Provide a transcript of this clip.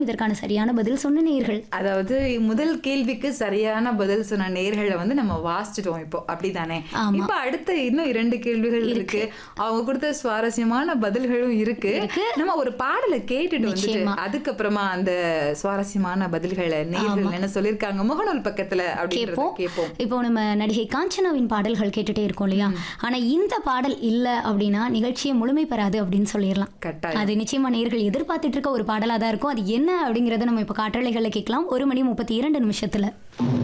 இதற்கான சரியான பதில் சொன்ன நேயர்கள் அதாவது முதல் கேள்விக்கு சரியான பதில் சொன்ன நேர்களை வந்து நம்ம வாசிச்சிட்டோம் இப்போ அப்படிதானே ஆமா. இப்ப அடுத்த இன்னும் இரண்டு கேள்விகள் இருக்கு அவங்க கொடுத்த சுவாரஸ்யமான பதில்களும் இருக்கு நம்ம ஒரு பாடலை கேட்டுட்டு வந்துட்டு நிச்சயமா. அதுக்கப்புறமா அந்த சுவாரஸ்யமான பதில்களை நேர்கள் என்ன சொல்லிருக்காங்க முகநூல் பக்கத்துல அப்படின்றத கேட்போம் கேட்போம் இப்போ நம்ம நடிகை காஞ்சனாவின் பாடல்கள் கேட்டுட்டே இருக்கோம் இல்லையா ஆனா இந்த பாடல் இல்ல அப்படின்னா நிகழ்ச்சியை முழுமை பெறாது அப்படின்னு சொல்லிடலாம் கட்டாயம் அது நிச்சயமா நேர்கள் எதிர்பார்த்துட்டு இருக்க ஒரு பாடலா தான் இருக்கும் அது என்ன அப்படிங்கறத நம்ம இப்ப காற்றலைகள்ல கேட்கலாம் ஒரு மணி முப்பத்தி இரண்டு நிமிஷத்துல